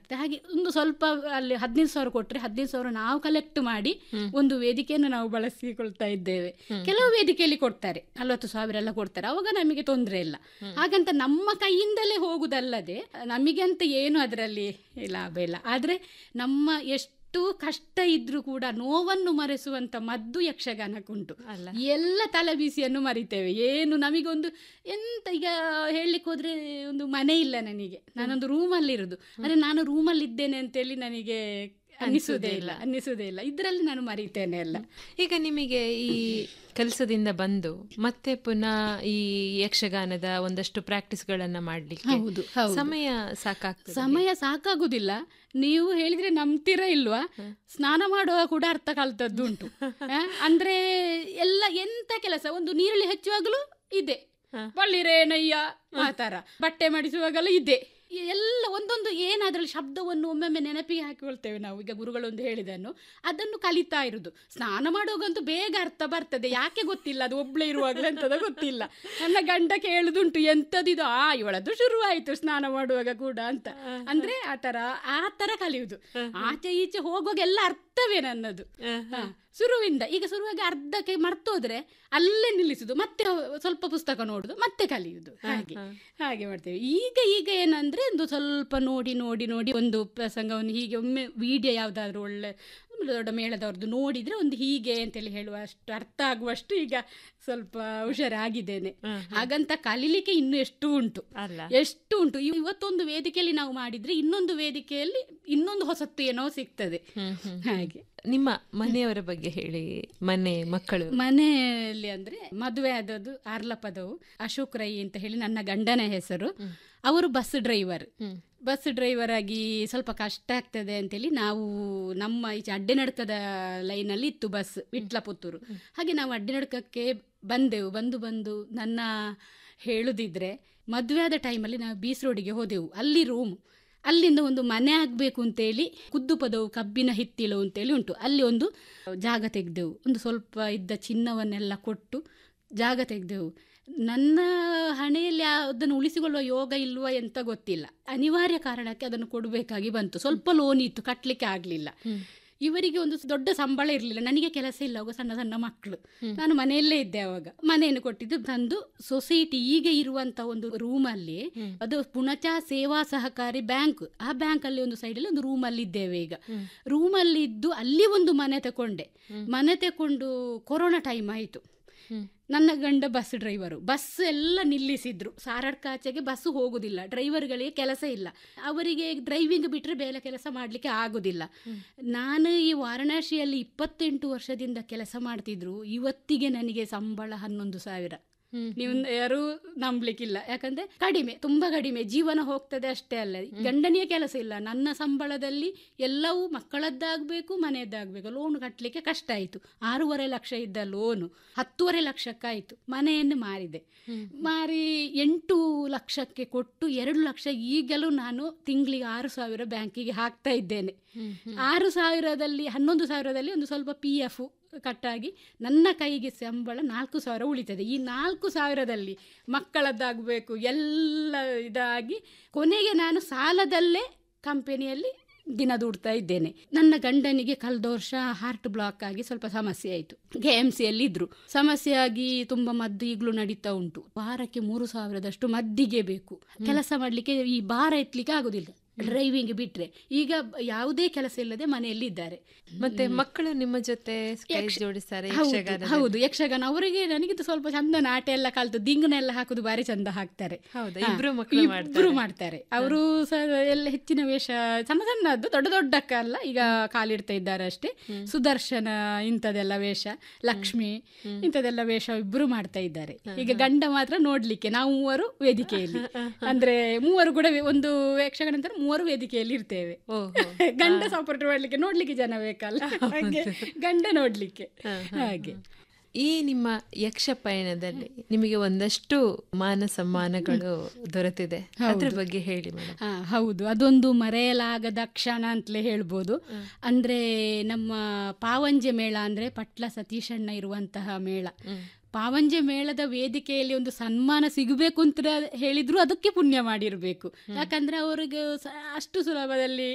ಆಗ್ತದೆ ಹಾಗೆ ಒಂದು ಸ್ವಲ್ಪ ಅಲ್ಲಿ ಹದಿನೈದು ಸಾವಿರ ಕೊಟ್ಟರೆ ಹದಿನೈದು ಸಾವಿರ ನಾವು ಕಲೆಕ್ಟ್ ಮಾಡಿ ಒಂದು ವೇದಿಕೆಯನ್ನು ನಾವು ಬಳಸಿಕೊಳ್ತಾ ಇದ್ದೇವೆ ಕೆಲವು ವೇದಿಕೆಯಲ್ಲಿ ಕೊಡ್ತಾರೆ ನಲವತ್ತು ಸಾವಿರ ಎಲ್ಲ ಕೊಡ್ತಾರೆ ಅವಾಗ ನಮಗೆ ತೊಂದರೆ ಇಲ್ಲ ಹಾಗಂತ ನಮ್ಮ ಕೈಯಿಂದಲೇ ಹೋಗುದಲ್ಲದೆ ನಮಗೆ ಅಂತ ಏನು ಅದರಲ್ಲಿ ಲಾಭ ಇಲ್ಲ ಆದರೆ ನಮ್ಮ ಎಷ್ಟು ಕಷ್ಟ ಇದ್ರೂ ಕೂಡ ನೋವನ್ನು ಮರೆಸುವಂತ ಮದ್ದು ಯಕ್ಷಗಾನಕ್ಕುಂಟು ಅಲ್ಲ. ಎಲ್ಲ ತಲೆಬಿಸಿಯನ್ನು ಮರಿತೇವೆ ಏನು ನಮಗೊಂದು ಎಂತ ಈಗ ಹೇಳಲಿಕ್ಕೆ ಹೋದ್ರೆ ಒಂದು ಮನೆ ಇಲ್ಲ ನನಗೆ ನಾನೊಂದು ರೂಮಲ್ಲಿ ಇರುದು ಅಂದ್ರೆ ನಾನು ರೂಮಲ್ಲಿ ಇದ್ದೇನೆ ಅಂತೇಳಿ ನನಗೆ ಅನ್ನಿಸುವುದೇ ಇಲ್ಲ ಅನ್ನಿಸುವುದೇ ಇಲ್ಲ ಇದರಲ್ಲಿ ನಾನು ಮರಿತೇನೆ ಎಲ್ಲ ಈಗ ನಿಮಗೆ ಈ ಕೆಲಸದಿಂದ ಬಂದು ಮತ್ತೆ ಪುನಃ ಈ ಯಕ್ಷಗಾನದ ಒಂದಷ್ಟು ಪ್ರಾಕ್ಟೀಸ್ಗಳನ್ನ ಮಾಡ್ಲಿಕ್ಕೆ ಹೌದು ಹೌದು ಸಮಯ ಸಾಕಾಗ್ತದೆ ಸಮಯ ಸಾಕಾಗುದಿಲ್ಲ ನೀವು ಹೇಳಿದ್ರೆ ನಂಬ್ತೀರಾ ಇಲ್ವಾ ಸ್ನಾನ ಮಾಡುವಾಗ ಕೂಡ ಅರ್ಥ ಕಲ್ತದ್ದು ಉಂಟು ಆ, ಅಂದ್ರೆ ಎಲ್ಲ ಎಂತ ಕೆಲಸ ಒಂದು ನೀರುಳ್ಳಿ ಹೆಚ್ಚುವಾಗಲೂ ಇದೆ ಹ. ಬಳ್ಳಿರೇನಯ್ಯ ಆ ತರ ಬಟ್ಟೆ ಮಾಡಿಸುವಾಗಲೂ ಇದೆ ಈ ಎಲ್ಲ ಒಂದೊಂದು ಏನಾದ್ರಲ್ಲಿ ಶಬ್ದವನ್ನು ಒಮ್ಮೊಮ್ಮೆ ನೆನಪಿಗೆ ಹಾಕಿಕೊಳ್ತೇವೆ ನಾವು ಈಗ ಗುರುಗಳೊಂದು ಹೇಳಿದನ್ನು ಅದನ್ನು ಕಲಿತಾ ಇರುದು ಸ್ನಾನ ಮಾಡುವಾಗಂತೂ ಬೇಗ ಅರ್ಥ ಬರ್ತದೆ ಯಾಕೆ ಗೊತ್ತಿಲ್ಲ ಅದು ಒಬ್ಳೆ ಇರುವಾಗಲೇ ಅಂತದ ಗೊತ್ತಿಲ್ಲ ನನ್ನ ಗಂಡ ಕೇಳುದುಂಟು ಎಂತದಿದು ಆ ಇವಳದ್ದು ಶುರುವಾಯಿತು ಸ್ನಾನ ಮಾಡುವಾಗ ಕೂಡ ಅಂತ ಅಂದ್ರೆ ಆ ತರ ಆ ತರ ಕಲಿಯುವುದು ಆಚೆ ಈಚೆ ಹೋಗುವಾಗ ಎಲ್ಲ ಅರ್ಥವೇ ನನ್ನದು ಹ, ಶುರುವಿಂದ ಈಗ ಶುರುವಾಗಿ ಅರ್ಧಕ್ಕೆ ಮರ್ತೋದ್ರೆ ಅಲ್ಲೇ ನಿಲ್ಲಿಸುದು ಮತ್ತೆ ಸ್ವಲ್ಪ ಪುಸ್ತಕ ನೋಡುದು ಮತ್ತೆ ಕಲಿಯುವುದು ಹಾಗೆ ಹಾಗೆ ಮಾಡ್ತೇವೆ ಈಗ ಈಗ ಏನಂದ್ರೆ ಒಂದು ಸ್ವಲ್ಪ ನೋಡಿ ನೋಡಿ ನೋಡಿ ಒಂದು ಪ್ರಸಂಗವನ್ನು ಹೀಗೆ ಒಮ್ಮೆ ವಿಡಿಯೋ ಯಾವ್ದಾದ್ರು ಒಳ್ಳೆ ಒಂದು ದೊಡ್ಡ ಮೇಳದವ್ರದ್ದು ನೋಡಿದ್ರೆ ಒಂದು ಹೀಗೆ ಅಂತೇಳಿ ಹೇಳುವಷ್ಟು ಅರ್ಥ ಆಗುವಷ್ಟು ಈಗ ಸ್ವಲ್ಪ ಹುಷಾರಾಗಿದ್ದೇನೆ ಹಾಗಂತ ಕಲೀಲಿಕ್ಕೆ ಇನ್ನು ಎಷ್ಟು ಉಂಟು ಅಲ್ಲ ಎಷ್ಟು ಉಂಟು ಇವ್- ಇವತ್ತೊಂದು ವೇದಿಕೆಯಲ್ಲಿ ನಾವು ಮಾಡಿದ್ರೆ ಇನ್ನೊಂದು ವೇದಿಕೆಯಲ್ಲಿ ಇನ್ನೊಂದು ಹೊಸತ್ತು ಏನೋ ಸಿಗ್ತದೆ ಹ್ಮ್, ಹ್ಮ್. ಹಾಗೆ ನಿಮ್ಮ ಮನೆಯವರ ಬಗ್ಗೆ ಹೇಳಿ ಮನೆ ಮಕ್ಕಳು ಮನೆಯಲ್ಲಿ ಅಂದ್ರೆ ಮದುವೆ ಆದದ್ದು ಆರ್ಲಪದವು ಅಶೋಕ್ ರೈ ಅಂತ ಹೇಳಿ ನನ್ನ ಗಂಡನ ಹೆಸರು ಅವರು ಬಸ್ ಡ್ರೈವರ್ ಬಸ್ ಡ್ರೈವರ್ ಆಗಿ ಸ್ವಲ್ಪ ಕಷ್ಟ ಆಗ್ತದೆ ಅಂತೇಳಿ ನಾವು ನಮ್ಮ ಈಚೆ ಅಡ್ಡೆನಡ್ಕದ ಲೈನಲ್ಲಿ ಇತ್ತು ಬಸ್ ವಿಟ್ಲ ಪುತ್ತೂರು ಹಾಗೆ ನಾವು ಅಡ್ಡೆನಡ್ಕಕ್ಕೆ ಬಂದೆವು ಬಂದು ಬಂದು ನನ್ನ ಹೇಳುದಿದ್ರೆ ಮದುವೆ ಆದ ಟೈಮಲ್ಲಿ ನಾವು ಬೀಸ್ ರೋಡಿಗೆ ಹೋದೆವು ಅಲ್ಲಿ ರೂಮ್ ಅಲ್ಲಿಂದ ಒಂದು ಮನೆ ಆಗಬೇಕು ಅಂತೇಳಿ ಕುದ್ದು ಪದವು ಕಬ್ಬಿನ ಹಿತ್ತಿಲು ಅಂತೇಳಿ ಉಂಟು ಅಲ್ಲಿ ಒಂದು ಜಾಗ ತೆಗೆದೆವು ಒಂದು ಸ್ವಲ್ಪ ಇದ್ದ ಚಿನ್ನವನ್ನೆಲ್ಲ ಕೊಟ್ಟು ಜಾಗ ತೆಗೆದೆವು ನನ್ನ ಹಣೆಯಲ್ಲಿ ಅದನ್ನು ಉಳಿಸಿಕೊಳ್ಳುವ ಯೋಗ ಇಲ್ವಾ ಎಂತ ಗೊತ್ತಿಲ್ಲ ಅನಿವಾರ್ಯ ಕಾರಣಕ್ಕೆ ಅದನ್ನು ಕೊಡಬೇಕಾಗಿ ಬಂತು ಸ್ವಲ್ಪ ಲೋನ್ ಇತ್ತು ಕಟ್ಟಲಿಕ್ಕೆ ಆಗಲಿಲ್ಲ ಇವರಿಗೆ ಒಂದು ದೊಡ್ಡ ಸಂಬಳ ಇರಲಿಲ್ಲ ನನಗೆ ಕೆಲಸ ಇಲ್ಲ ಅವಾಗ ಸಣ್ಣ ಸಣ್ಣ ಮಕ್ಕಳು ನಾನು ಮನೆಯಲ್ಲೇ ಇದ್ದೆ ಅವಾಗ ಮನೆಯನ್ನು ಕೊಟ್ಟಿದ್ದು ತಂದು ಸೊಸೈಟಿ ಈಗ ಇರುವಂತ ಒಂದು ರೂಮಲ್ಲಿ ಅದು ಪುಣಚ ಸೇವಾ ಸಹಕಾರಿ ಬ್ಯಾಂಕ್ ಆ ಬ್ಯಾಂಕ್ ಅಲ್ಲಿ ಒಂದು ಸೈಡಲ್ಲಿ ಒಂದು ರೂಮಲ್ಲಿ ಇದ್ದೇವೆ ಈಗ ರೂಮಲ್ಲಿ ಇದ್ದು ಅಲ್ಲಿ ಒಂದು ಮನೆ ತಕೊಂಡೆ ಮನೆ ತಕೊಂಡು ಕೊರೋನಾ ಟೈಮ್ ಆಯಿತು ನನ್ನ ಗಂಡ ಬಸ್ ಡ್ರೈವರು ಬಸ್ ಎಲ್ಲ ನಿಲ್ಲಿಸಿದ್ರು ಸಾರಡ್ಕಾಚೆಗೆ ಬಸ್ ಹೋಗುದಿಲ್ಲ ಡ್ರೈವರ್ಗಳಿಗೆ ಕೆಲಸ ಇಲ್ಲ ಅವರಿಗೆ ಡ್ರೈವಿಂಗ್ ಬಿಟ್ಟರೆ ಬೇರೆ ಕೆಲಸ ಮಾಡಲಿಕ್ಕೆ ಆಗುದಿಲ್ಲ ನಾನು ಈ ವಾರಣಾಸಿಯಲ್ಲಿ ಇಪ್ಪತ್ತೆಂಟು ವರ್ಷದಿಂದ ಕೆಲಸ ಮಾಡ್ತಿದ್ರು ಇವತ್ತಿಗೆ ನನಗೆ ಸಂಬಳ ಹನ್ನೊಂದು ಸಾವಿರ ನೀವು ಯಾರು ನಂಬ್ಲಿಕ್ಕಿಲ್ಲ ಯಾಕಂದ್ರೆ ಕಡಿಮೆ ತುಂಬಾ ಕಡಿಮೆ ಜೀವನ ಹೋಗ್ತದೆ ಅಷ್ಟೇ ಅಲ್ಲ ಗಂಡನಿಯ ಕೆಲಸ ಇಲ್ಲ ನನ್ನ ಸಂಬಳದಲ್ಲಿ ಎಲ್ಲವೂ ಮಕ್ಕಳದ್ದಾಗಬೇಕು ಮನೆಯದ್ದಾಗಬೇಕು ಲೋನ್ ಕಟ್ಟಲಿಕ್ಕೆ ಕಷ್ಟ ಆಯಿತು ಆರೂವರೆ ಲಕ್ಷ ಇದ್ದ ಲೋನು ಹತ್ತೂವರೆ ಲಕ್ಷಕ್ಕಾಯಿತು ಮನೆಯನ್ನು ಮಾರಿದೆ ಮಾರಿ ಎಂಟು ಲಕ್ಷಕ್ಕೆ ಕೊಟ್ಟು ಎರಡು ಲಕ್ಷ ಈಗಲೂ ನಾನು ತಿಂಗಳಿಗೆ ಆರು ಸಾವಿರ ಬ್ಯಾಂಕಿಗೆ ಹಾಕ್ತಾ ಇದ್ದೇನೆ ಆರು ಸಾವಿರದಲ್ಲಿ ಹನ್ನೊಂದು ಸಾವಿರದಲ್ಲಿ ಒಂದು ಸ್ವಲ್ಪ ಪಿ ಎಫ್ ಕಟ್ಟಾಗಿ ನನ್ನ ಕೈಗೆ ಸಂಬಳ ನಾಲ್ಕು ಸಾವಿರ ಉಳಿತದೆ ಈ ನಾಲ್ಕು ಸಾವಿರದಲ್ಲಿ ಮಕ್ಕಳದ್ದಾಗಬೇಕು ಎಲ್ಲ ಇದಾಗಿ ಕೊನೆಗೆ ನಾನು ಸಾಲದಲ್ಲೇ ಕಂಪನಿಯಲ್ಲಿ ದಿನ ದುಡ್ತಾ ಇದ್ದೇನೆ ನನ್ನ ಗಂಡನಿಗೆ ಕಳೆದ ವರ್ಷ ಹಾರ್ಟ್ ಬ್ಲಾಕ್ ಆಗಿ ಸ್ವಲ್ಪ ಸಮಸ್ಯೆ ಆಯಿತು ಕೆ ಎಮ್ ಸಿಯಲ್ಲಿ ಇದ್ರು ಸಮಸ್ಯೆ ಆಗಿ ತುಂಬ ಮದ್ದು ಈಗಲೂ ನಡೀತಾ ಉಂಟು ವಾರಕ್ಕೆ ಮೂರು ಸಾವಿರದಷ್ಟು ಮದ್ದಿಗೆ ಬೇಕು ಕೆಲಸ ಮಾಡಲಿಕ್ಕೆ ಈ ಭಾರ ಎತ್ತಲಿಕ್ಕೆ ಆಗೋದಿಲ್ಲ ಡ್ರೈವಿಂಗ್ ಬಿಟ್ರೆ ಈಗ ಯಾವುದೇ ಕೆಲಸ ಇಲ್ಲದೆ ಮನೆಯಲ್ಲಿ ಇದ್ದಾರೆ ಮತ್ತೆ ಮಕ್ಕಳು ನಿಮ್ಮ ಜೊತೆ ಕೈ ಜೋಡಿಸ್ತಾರೆ ಹೌದು, ಯಕ್ಷಗಾನ ಹೌದು ಯಕ್ಷಗಾನ ಅವರಿಗೆ ನನಗಿಂತ ಸ್ವಲ್ಪ ಚಂದ ನಾಟ ಎಲ್ಲ ಕಲ್ತು ದಿಂಗನೆಲ್ಲ ಹಾಕುದು ಬಾರಿ ಚಂದ ಹಾಕ್ತಾರೆ ಹೌದಾ? ಹಾ, ಇಬ್ರು ಮಕ್ಕಳು ಇಬ್ರು ಮಾಡ್ತಾರೆ ಅವರು ಸಹ ಎಲ್ಲ ಹೆಚ್ಚಿನ ವೇಷ ಸಣ್ಣ ಸಣ್ಣದ್ದು ದೊಡ್ಡ ದೊಡ್ಡಕ್ಕ ಅಲ್ಲ ಈಗ ಕಾಲಿಡ್ತಾ ಇದ್ದಾರೆ ಅಷ್ಟೇ ಸುದರ್ಶನ ಇಂಥದೆಲ್ಲ ವೇಷ ಲಕ್ಷ್ಮಿ ಇಂಥದೆಲ್ಲ ವೇಷ ಇಬ್ರು ಮಾಡ್ತಾ ಇದ್ದಾರೆ ಈಗ ಗಂಡ ಮಾತ್ರ ನೋಡ್ಲಿಕ್ಕೆ ನಾವು ಮೂವರು ವೇದಿಕೆಯಲ್ಲಿ ಅಂದ್ರೆ ಮೂವರು ಕೂಡ ವೇ- ಒಂದು ಯಕ್ಷಗಾನ ನಂತರ ಮೂವರು ವೇದಿಕೆಯಲ್ಲಿ ಇರ್ತೇವೆ ಓಹೋ. ಗಂಡ ಸಪೋರ್ಟ್ ಮಾಡ್ಲಿಕ್ಕೆ ನೋಡ್ಲಿಕ್ಕೆ ಜನ ಬೇಕಲ್ಲ ಹಾಗೆ ಗಂಡ ನೋಡ್ಲಿಕ್ಕೆ ಹಾಗೆ ಈ ನಿಮ್ಮ ಯಕ್ಷ ಪಯಣದಲ್ಲಿ ನಿಮಗೆ ಒಂದಷ್ಟು ಮಾನ ಸಮ್ಮಾನಗಳು ದೊರೆತಿದೆ ಅದ್ರ ಬಗ್ಗೆ ಹೇಳಿ ಮೇಡಮ್ ಹಾ ಹೌದು ಅದೊಂದು ಮರೆಯಲಾಗದ ಕ್ಷಣ ಅಂತಲೇ ಹೇಳ್ಬೋದು ಅಂದ್ರೆ ನಮ್ಮ ಪಾವಂಜೆ ಮೇಳ ಅಂದ್ರೆ ಪಟ್ಲ ಸತೀಶಣ್ಣ ಇರುವಂತಹ ಮೇಳ ಪಾವಂಜೆ ಮೇಳದ ವೇದಿಕೆಯಲ್ಲಿ ಒಂದು ಸನ್ಮಾನ ಸಿಗಬೇಕು ಅಂತ ಹೇಳಿದ್ರು ಅದಕ್ಕೆ ಪುಣ್ಯ ಮಾಡಿರ್ಬೇಕು ಯಾಕಂದ್ರೆ ಅವ್ರಿಗೆ ಸ- ಅಷ್ಟು ಸುಲಭದಲ್ಲಿ